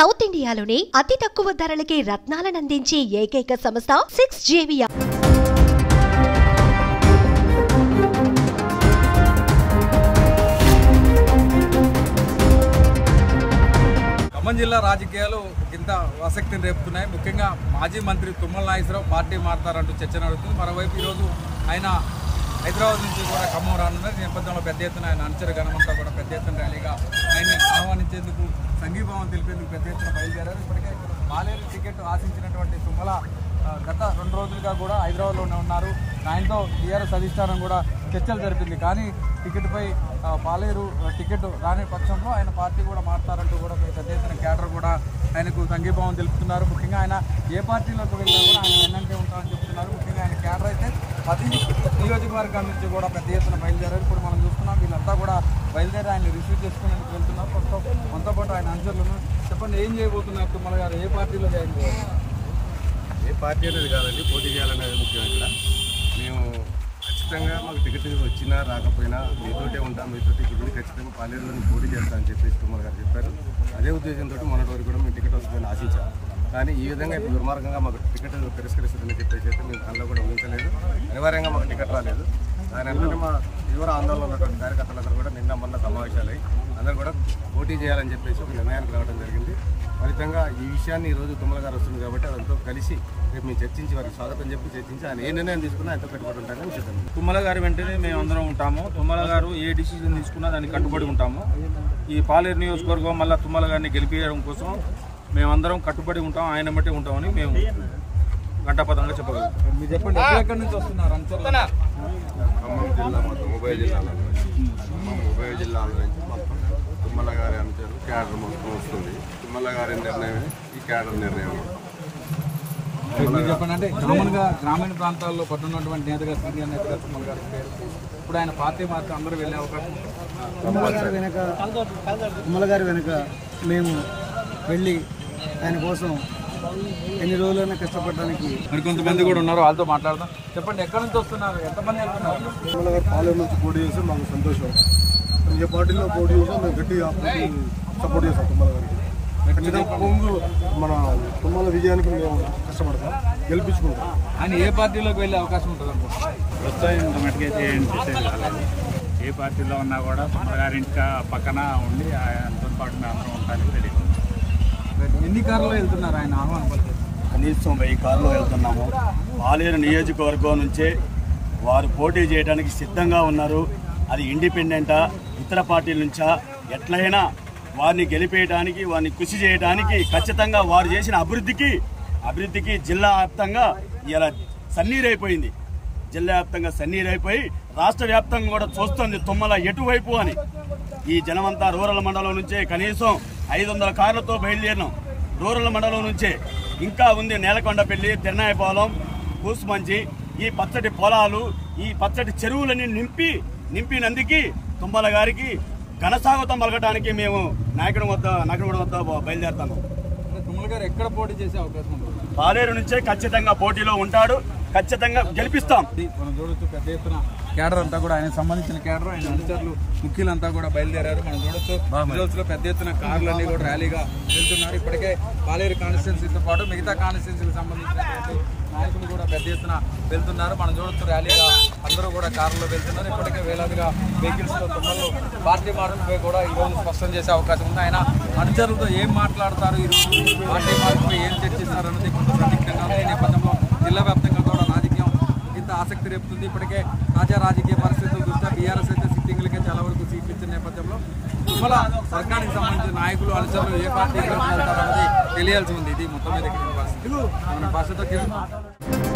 South ఇండియాలోనే అతి తక్కువ ధరలకి రత్నాలనందించే ఏకైక సంస్థ సిక్స్ జేవియా ఖమ్మం జిల్లా రాజకీయాలు ఇంత ఆసక్తిని రేపుతున్నాయి ముఖ్యంగా మాజీ మంత్రి తుమ్మల నాగేశ్వరరావు పార్టీ మారుతారంటూ చర్చ నడుస్తుంది మరోవైపు ఈరోజు ఆయన హైదరాబాద్ నుంచి కూడా ఖమ్మం రానున్నారు ఈ నేపథ్యంలో పెద్ద ఎత్తున ఆయన అనుచర గణమంతా కూడా పెద్ద ఎత్తున ర్యాలీగా ఆయన్ని ఆహ్వానించేందుకు సంఘీభావం తెలిపేందుకు పెద్ద ఎత్తున బయలుదేరారు ఇప్పటికే మాలేరు టికెట్ ఆశించినటువంటి తుమ్మల ఆ, గత రెండు రోజులుగా కూడా హైదరాబాద్లోనే ఉన్నారు ఆయనతో టీఆర్ఎస్ అధిష్టానం కూడా చర్చలు జరిపింది కానీ టికెట్పై ఆ, పాలేరు ఆ, టికెట్ రాని పక్షంలో ఆయన పార్టీ కూడా మారుతారంటూ కూడా పెద్ద ఎత్తున క్యాడర్ కూడా ఆయనకు సంఘీభావం తెలుపుతున్నారు ముఖ్యంగా ఆయన ఏ పార్టీలోకి వెళ్ళినా కూడా ఆయన వెన్నంటే ఉంటారని చెప్తున్నారు ముఖ్యంగా ఆయన క్యాడర్ అయితే పది నియోజకవర్గాల నుంచి కూడా పెద్ద ఎత్తున బయలుదేరారు ఇప్పుడు మనం చూస్తున్నాం వీళ్ళంతా కూడా బయలుదేరి ఆయన రిసీవ్ చేసుకునేందుకు వెళ్తున్నారు కొంత మనతో పాటు ఆయన అనుచరులను చెప్పండి ఏం చేయబోతున్నారు తుమ్మల గారు ఏ పార్టీలో జాయిన్ చేయాలి ఏ పార్టీ అనేది కాదండి పోటీ చేయాలనేది ముఖ్యం ఇక్కడ మేము ఖచ్చితంగా మాకు టికెట్ వచ్చినా రాకపోయినా మీతోటే ఉంటాం మీతో టికెట్ ఖచ్చితంగా పాలేరులో పోటీ చేస్తా అని చెప్పేసి తుమ్మల గారు చెప్పారు అదే ఉద్దేశంతో మొన్నటి వరకు కూడా మేము టికెట్ వస్తుందని ఆశించాం కానీ ఈ విధంగా ఇప్పుడు దుర్మార్గంగా మాకు టికెట్ తిరస్కరిస్తుందని చెప్పేసి అయితే మేము కళ్ళలో కూడా ఊహించలేదు అనివార్యంగా మాకు టికెట్ రాలేదు దాని వెంటనే మా తీవ్ర ఆందోళన ఉన్నటువంటి కార్యకర్తలందరూ కూడా నిన్న మొన్న సమావేశాలై అందరూ కూడా పోటీ చేయాలని చెప్పేసి ఒక నిర్ణయానికి రావడం జరిగింది ఫలితంగా ఈ విషయాన్ని ఈ రోజు తుమ్మల గారు వస్తుంది కాబట్టి అదంతా కలిసి రేపు మేము చర్చించి వారికి స్వాగతం చెప్పి చర్చించి ఆయన ఏ నిర్ణయం తీసుకున్నా ఆయనతో పెట్టుబడి ఉంటారని సిద్ధం తుమ్మల గారి వెంటనే మేము అందరం ఉంటాము తుమ్మల గారు ఏ డిసిజన్ తీసుకున్నా దానికి కట్టుబడి ఉంటాము ఈ పాలేరు నియోజకవర్గం మళ్ళీ తుమ్మల గారిని గెలిపించడం కోసం మేమందరం కట్టుబడి ఉంటాం ఆయన బట్టి ఉంటామని మేము గంటాపదంగా చెప్పగలుగుతాం మీరు చెప్పండి ఎక్కడెక్కడి నుంచి వస్తున్నారు అనుచరులు ఖమ్మం జిల్లా మొత్తం ఉభయ జిల్లాలో ఖమ్మం ఉభయ జిల్లాల నుంచి మొత్తం తుమ్మల గారి అనుచరులు క్యాడర్ మొత్తం వస్తుంది తుమ్మల గారి నిర్ణయమే ఈ క్యాడర్ నిర్ణయం మీరు చెప్పండి అంటే కామన్ గా గ్రామీణ ప్రాంతాల్లో పట్టున్నటువంటి నేతగా సీనియర్ నేతగా తుమ్మల గారి పేరు ఇప్పుడు ఆయన పార్టీ మాత్రం అందరూ వెళ్ళే అవకాశం ఉంది. తుమ్మల గారి వెనుక తుమ్మల గారి వెనుక మేము వెళ్ళి ఆయన కోసం ఎన్ని రోజులైనా కష్టపడడానికి మరి కొంతమంది కూడా ఉన్నారు వాళ్ళతో మాట్లాడదాం చెప్పండి ఎక్కడి నుంచి వస్తున్నారు ఎంతమంది వెళ్తున్నారు తుమ్మల గారు పాలెం నుంచి పోటీ చేస్తే మాకు సంతోషం ఏ పార్టీలో పోటీ చేసినా మేము గట్టిగా పోటీ సపోర్ట్ చేస్తాం తుమ్మల గారికి ఖచ్చితంగా పొంగు మన తుమ్మల విజయానికి మేము కష్టపడతాం గెలిపించుకుంటాం ఆయన ఏ పార్టీలోకి వెళ్ళే అవకాశం ఉంటుంది అనుకుంటున్నారు ప్రస్తుతం ఇంత మటుకైతే ఏం డిసైడ్ కాలేదు ఏ పార్టీలో ఉన్నా కూడా గారింటి పక్కన ఉండి ఆయనతో పాటు మేము అందరం ఉండడానికి రెడీ ఎన్ని కార్లో వెళ్తున్నారు ఆయన ఆహ్వానం పలికి కనీసం వెయ్యి కార్లు వెళ్తున్నాము పాలేరు నియోజకవర్గం నుంచే వారు పోటీ చేయడానికి సిద్ధంగా ఉన్నారు అది ఇండిపెండెంటా ఇతర పార్టీల నుంచా ఎట్లయినా వారిని గెలిపేయడానికి వారిని కృషి చేయడానికి ఖచ్చితంగా వారు చేసిన అభివృద్ధికి అభివృద్ధికి జిల్లా వ్యాప్తంగా ఇలా సన్నీరైపోయింది జిల్లా వ్యాప్తంగా సన్నీరైపోయి రాష్ట్ర వ్యాప్తంగా కూడా చూస్తుంది తుమ్మల ఎటువైపు అని ఈ జనమంతా రూరల్ మండలం నుంచే కనీసం ఐదు వందల కార్లతో బయలుదేరినాం రూరల్ మండలం నుంచే ఇంకా ఉంది నేలకొండపల్లి తిరునాయపాలెం కూసుమంచి ఈ పచ్చటి పొలాలు ఈ పచ్చటి చెరువులని నింపి నింపినందుకు తుమ్మల గారికి ఘనస్వాగతం పలకడానికి మేము నాయకుడి వద్ద నాయకుడి వద్ద బయలుదేరుతాము అంటే తుమ్మల గారు ఎక్కడ పోటీ చేసే అవకాశం ఉంటుంది పాలేరు నుంచే ఖచ్చితంగా పోటీలో ఉంటాడు ఖచ్చితంగా గెలిపిస్తాం ఇది మనం చూడొచ్చు పెద్ద ఎత్తున కేడర్ అంతా కూడా ఆయన సంబంధించిన కేడర్ ఆయన అనుచరులు ముఖ్యులంతా కూడా బయలుదేరారు మనం చూడొచ్చు రిజల్ట్స్ లో పెద్ద ఎత్తున కార్లన్నీ కూడా ర్యాలీగా వెళ్తున్నారు ఇప్పటికే పాలేరు కాన్స్టిట్యున్సీతో పాటు మిగతా కాన్స్టిట్యున్సీకి సంబంధించినటువంటి నాయకులు కూడా పెద్ద ఎత్తున వెళ్తున్నారు మనం చూడొచ్చు ర్యాలీగా అందరూ కూడా కారులో వెళ్తున్నారు ఇప్పటికే వేలాదిగా వెహికల్స్ తో తుమ్మలు పార్టీ మార్పుపై కూడా ఈ రోజు స్పష్టం చేసే అవకాశం ఉంది ఆయన అనుచరులతో ఏం మాట్లాడతారు ఈ రోజు పార్టీ మార్పుపై ఏం చర్చిస్తారు అన్నది కొంత సందిగ్ధంగా ఉంది ఈ నేపథ్యంలో జిల్లా వ్యాప్తంగా కూడా రాజకీయం ఇంత ఆసక్తి రేపుతుంది ఇప్పటికే తాజా రాజకీయ పరిస్థితుల దృష్ట్యా బీఆర్ఎస్ అయితే సిట్టింగ్లకే చాలా వరకు సీట్లు ఇచ్చిన నేపథ్యంలో తుమ్మల వర్గానికి సంబంధించిన నాయకులు అనుచరులు ఏ పార్టీకి వెళ్తారన్నది తెలియాల్సి ఉంది ఇది మొత్తం మీద ఇక్కడ పరిస్థితి మన భాషతో